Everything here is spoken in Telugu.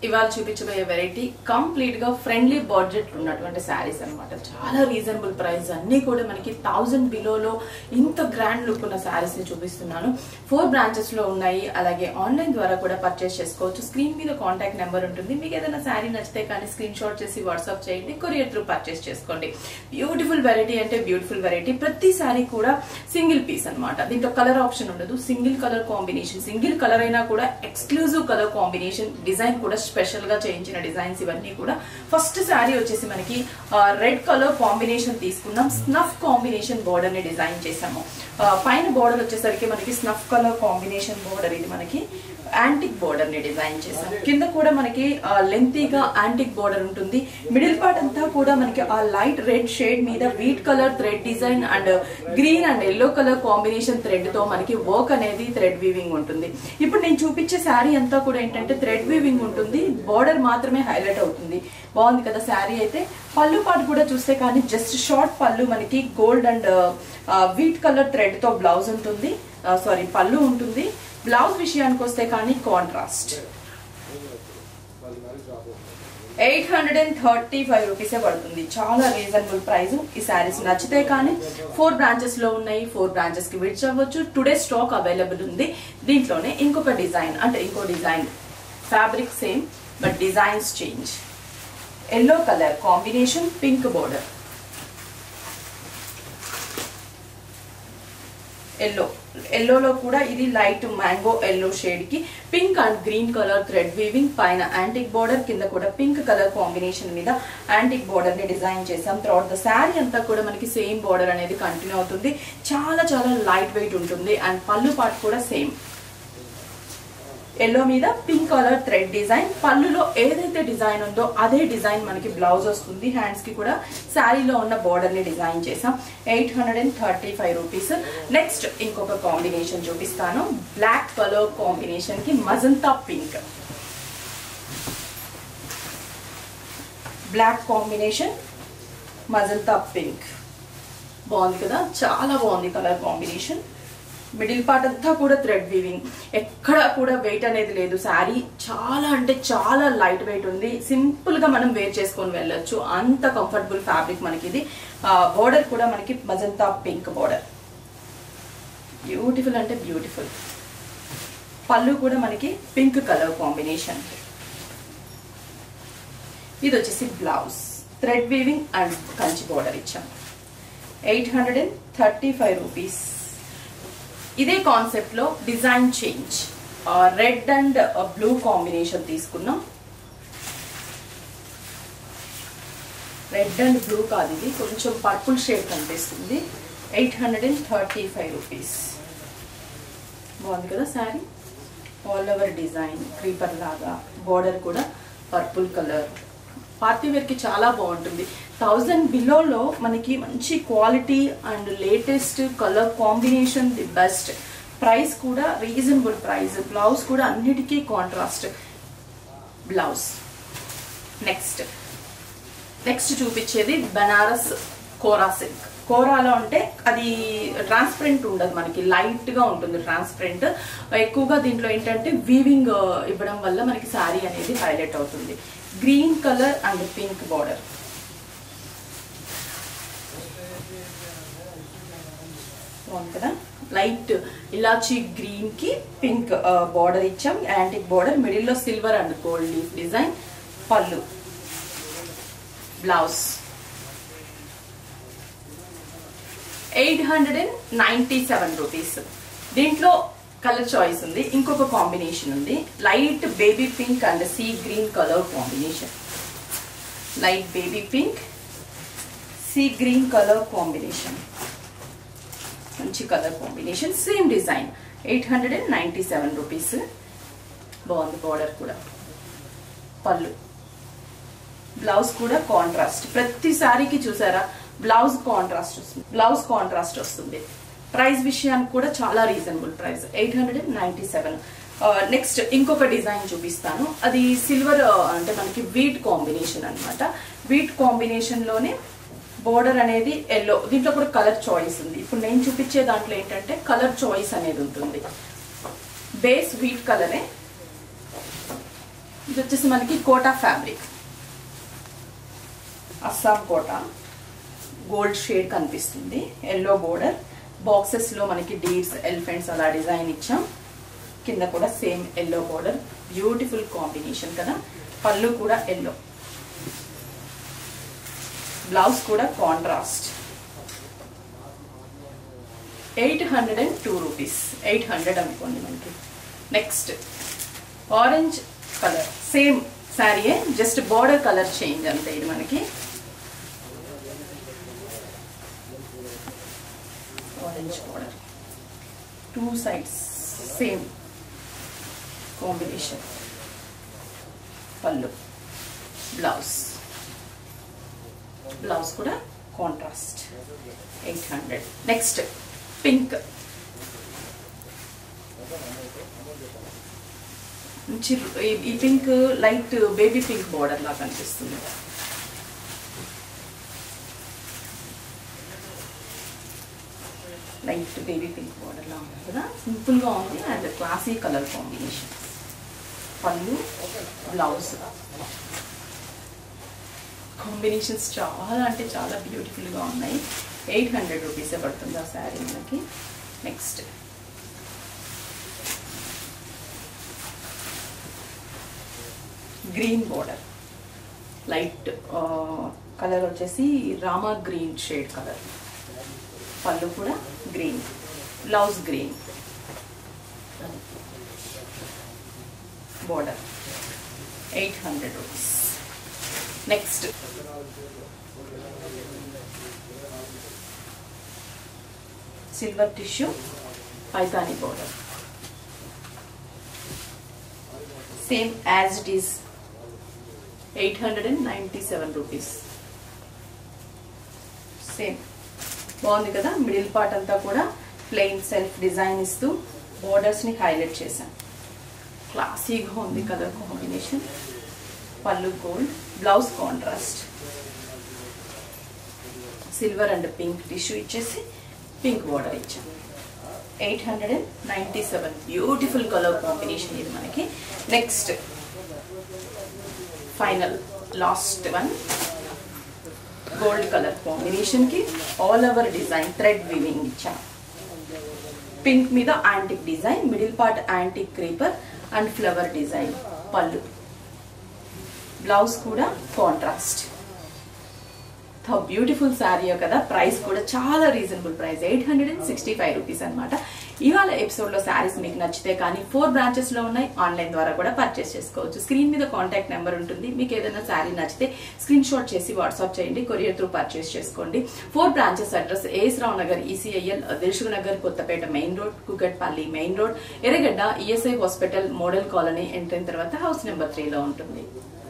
ఇవాళ చూపించబోయే వెరైటీ కంప్లీట్ గా ఫ్రెండ్లీ బడ్జెట్ ఉన్నటువంటి శారీస్ అన్నమాట చాలా రీజనబుల్ ప్రైస్ అన్ని కూడా మనకి థౌజండ్ బిలోలో ఇంత గ్రాండ్ లుక్ ఉన్న శారీస్ ని చూపిస్తున్నాను ఫోర్ బ్రాంచెస్ లో ఉన్నాయి అలాగే ఆన్లైన్ ద్వారా కూడా పర్చేస్ చేసుకోవచ్చు స్క్రీన్ మీద కాంటాక్ట్ నెంబర్ ఉంటుంది మీకు ఏదైనా శారీ నచ్చితే కానీ స్క్రీన్ షాట్ చేసి వాట్సాప్ చేయండి కొరియర్ త్రూ పర్చేస్ చేసుకోండి బ్యూటిఫుల్ వెరైటీ అంటే బ్యూటిఫుల్ వెరైటీ ప్రతి శారీ కూడా సింగిల్ పీస్ అన్నమాట దీంట్లో కలర్ ఆప్షన్ ఉండదు single colour combination single colour అయినా కూడా ఎక్స్క్లూజివ్ కలర్ కాంబినేషన్ డిజైన్ కూడా స్పెషల్ గా చేయించిన డిజైన్స్ ఇవన్నీ కూడా ఫస్ట్ శారీ వచ్చేసి మనకి రెడ్ కలర్ కాంబినేషన్ తీసుకున్నాం స్నఫ్ కాంబినేషన్ బోర్డర్ ని డిజైన్ చేసాము ఆ, పైన బోర్డర్ వచ్చేసరికి మనకి స్నఫ్ కలర్ కాంబినేషన్ బోర్డర్ ఇది మనకి యాంటిక్ బోర్డర్ ని డిజైన్ చేసాం కింద కూడా మనకి లెంతీగా యాంటిక్ బోర్డర్ ఉంటుంది మిడిల్ పార్ట్ అంతా కూడా మనకి ఆ లైట్ రెడ్ షేడ్ మీద wheat colour thread design and green and yellow colour combination thread తో మనకి వర్క్ అనేది థ్రెడ్ వీవింగ్ ఉంటుంది ఇప్పుడు నేను చూపించే శారీ అంతా కూడా ఏంటంటే థ్రెడ్ వీవింగ్ ఉంటుంది బోర్డర్ మాత్రమే హైలైట్ అవుతుంది బాగుంది కదా శారీ అయితే పళ్ళు పాటు కూడా చూస్తే కానీ జస్ట్ షార్ట్ పళ్ళు మనకి gold and wheat colour thread తో బ్లౌజ్ ఉంటుంది సారీ పళ్ళు ఉంటుంది బ్లౌజ్ విషయానికి వస్తే కానీ contrast eight hundred and thirty five రూపీసే పడుతుంది చాలా రీజనబుల్ ప్రైస్ ఈ శారీస్ నచ్చితే కానీ ఫోర్ బ్రాంచెస్ లో ఉన్నాయి ఫోర్ బ్రాంచెస్ కి విడ్చ్ అవ్వచ్చు టుడే స్టాక్ అవైలబుల్ ఉంది దీంట్లోనే ఇంకొక డిజైన్ అంటే ఇంకో design fabric same but designs change yellow colour combination pink border yellow ఎల్లోలో కూడా ఇది లైట్ మ్యాంగో ఎల్లో షేడ్ కి pink and green colour thread weaving పైన యాంటిక్ బోర్డర్ కింద కూడా పింక్ కలర్ కాంబినేషన్ మీద యాంటిక్ బోర్డర్ ని డిజైన్ చేసాం తర్వాత ద శారీ అంతా కూడా మనకి సేమ్ బోర్డర్ అనేది కంటిన్యూ అవుతుంది చాలా చాలా లైట్ వెయిట్ ఉంటుంది అండ్ పళ్ళు పాటు కూడా సేమ్ ఎల్లో మీద పింక్ కలర్ థ్రెడ్ డిజైన్ పళ్ళులో ఏదైతే డిజైన్ ఉందో అదే డిజైన్ మనకి బ్లౌజ్ వస్తుంది హ్యాండ్స్ కి కూడా శారీలో ఉన్న బోర్డర్ ని డిజైన్ చేసాం eight hundred and thirty five rupees next ఇంకొక కాంబినేషన్ చూపిస్తాను బ్లాక్ కలర్ కాంబినేషన్ కి magenta pink black combination magenta pink బాగుంది కదా చాలా బాగుంది కలర్ కాంబినేషన్ మిడిల్ పార్ట్ అంతా కూడా థ్రెడ్ వీవింగ్ ఎక్కడ కూడా వెయిట్ అనేది లేదు శారీ చాలా అంటే చాలా లైట్ వెయిట్ ఉంది సింపుల్ గా మనం వేర్ చేసుకొని వెళ్ళొచ్చు అంత కంఫర్టబుల్ ఫ్యాబ్రిక్ మనకి ఇది బోర్డర్ కూడా మనకి మజంతా పింక్ బోర్డర్ బ్యూటిఫుల్ అంటే బ్యూటిఫుల్ పళ్ళు కూడా మనకి పింక్ కలర్ కాంబినేషన్ ఇది వచ్చేసి blouse thread weaving and Kanchi border ఇచ్చాం eight hundred and thirty five rupees ఇదే కాన్సెప్ట్ లో design change red and blue combination తీసుకున్నాం రెడ్ అండ్ బ్లూ కాదు ఇది కొంచెం పర్పుల్ షేడ్ కనిపిస్తుంది eight hundred and thirty five rupees బాగుంది కదా sari all over design creeper లాగా బార్డర్ కూడా పర్పుల్ కలర్ పార్టీ వేర్ కి చాలా బాగుంటుంది థౌజండ్ బిలోలో మనకి మంచి quality and latest colour combination the best price కూడా రీజనబుల్ ప్రైస్ బ్లౌజ్ కూడా అన్నిటికీ కాంట్రాస్ట్ బ్లౌజ్ నెక్స్ట్ నెక్స్ట్ చూపించేది బనారస్ కోరా సిల్క్ కోరాలో అంటే అది ట్రాన్స్పరెంట్ ఉండదు మనకి లైట్ గా ఉంటుంది ట్రాన్స్పరెంట్ ఎక్కువగా దీంట్లో ఏంటంటే వీవింగ్ ఇవ్వడం వల్ల మనకి శారీ అనేది హైలైట్ అవుతుంది green colour and pink border బాగుంది కదా లైట్ ఇలాచి గ్రీన్ కి పింక్ బార్డర్ ఇచ్చాం యాంటిక్ బార్డర్ మిడిల్ లో silver and gold leaf design పళ్ళు blouse eight hundred and ninety seven rupees దీంట్లో కలర్ చాయిస్ ఉంది ఇంకొక కాంబినేషన్ ఉంది light baby pink and sea green colour combination light baby pink sea green colour combination మంచి colour combination same design eight hundred and ninety seven rupees బాగుంది బార్డర్ కూడా పళ్ళు బ్లౌజ్ కూడా కాంట్రాస్ట్ ప్రతి సారీకి చూసారా బ్లౌజ్ కాంట్రాస్ట్ వస్తుంది బ్లౌజ్ కాంట్రాస్ట్ వస్తుంది ప్రైస్ విషయానికి కూడా చాలా reasonable price eight hundred and ninety seven next ఇంకొక డిజైన్ చూపిస్తాను అది సిల్వర్ అంటే మనకి వీట్ కాంబినేషన్ అన్నమాట వీట్ కాంబినేషన్ లోనే బోర్డర్ అనేది ఎల్లో దీంట్లో కూడా కలర్ చాయిస్ ఉంది ఇప్పుడు నేను చూపించే దాంట్లో ఏంటంటే కలర్ చాయిస్ అనేది ఉంటుంది బేస్ వీట్ కలరే ఇది వచ్చేసి మనకి Kota fabric Assam Kota gold shade కనిపిస్తుంది ఎల్లో బోర్డర్ బాక్సెస్ లో మనకి డీడ్స్ ఎలిఫెంట్స్ అలా డిజైన్ ఇచ్చాం కింద కూడా same yellow border beautiful combination కదా పళ్ళు కూడా ఎల్లో బ్లౌజ్ కూడా contrast eight hundred and two rupees eight hundred అనుకోండి మనకి నెక్స్ట్ ఆరెంజ్ కలర్ సేమ్ శారీయే జస్ట్ బార్డర్ కలర్ చేంజ్ అంతే ఇది మనకి orange border two sides same combination పళ్ళు బ్లౌజ్ బ్లౌజ్ కూడా contrast eight hundred next pink మంచి ఈ- ఈ pink light baby pink border లాగా కనిపిస్తుంది లైట్ బేబీ పింక్ బార్డర్ లా ఉంది కదా సింపుల్ గా ఉంది అండ్ క్లాసీ కలర్ కాంబినేషన్ పళ్ళు బ్లౌజ్ కాంబినేషన్స్ చాలా అంటే చాలా బ్యూటిఫుల్ గా ఉన్నాయి ఎయిట్ హండ్రెడ్ రూపీసే పడుతుంది ఆ శారీ మనకి next green border light colour వచ్చేసి రామా గ్రీన్ షేడ్ కలర్ పళ్ళు కూడా green blouse green border eight hundred rupees next silver tissue Paithani border same as it is eight hundred and ninety seven rupees same బాగుంది కదా మిడిల్ పార్ట్ అంతా కూడా ప్లెయిన్ సెల్ఫ్ డిజైన్ ఇస్తూ బోర్డర్స్ ని హైలైట్ చేశాం క్లాసీగా ఉంది కలర్ కాంబినేషన్ పళ్ళు gold blouse contrast silver and pink tissue ఇచ్చేసి పింక్ బోర్డర్ ఇచ్చాం eight hundred and ninety seven beautiful colour combination ఇది మనకి next final last one gold colour combination కి all over design thread weaving ఇచ్చాం పింక్ మీద antique design middle part antique creeper and flower design పళ్ళు బ్లౌజ్ కూడా కాంట్రాస్ట్ బ్యూటిఫుల్ శారీ కదా ప్రైస్ కూడా చాలా reasonable price eight hundred and sixty five rupees అనమాట ఇవాళ ఎపిసోడ్ లో శారీస్ మీకు నచ్చితే కానీ ఫోర్ బ్రాంచెస్ లో ఉన్నాయి ఆన్లైన్ ద్వారా కూడా పర్చేస్ చేసుకోవచ్చు స్క్రీన్ మీద కాంటాక్ట్ నెంబర్ ఉంటుంది మీకు ఏదైనా శారీ నచ్చితే స్క్రీన్ షాట్ చేసి వాట్సాప్ చేయండి కొరియర్ త్రూ పర్చేస్ చేసుకోండి four branches address A S Rao Nagar ECIL Dilsukh Nagar Kothapet main road Kukatpally main road Erragadda ESI hospital model colony ఎంట్రైన తర్వాత హౌస్ నెంబర్ త్రీలో ఉంటుంది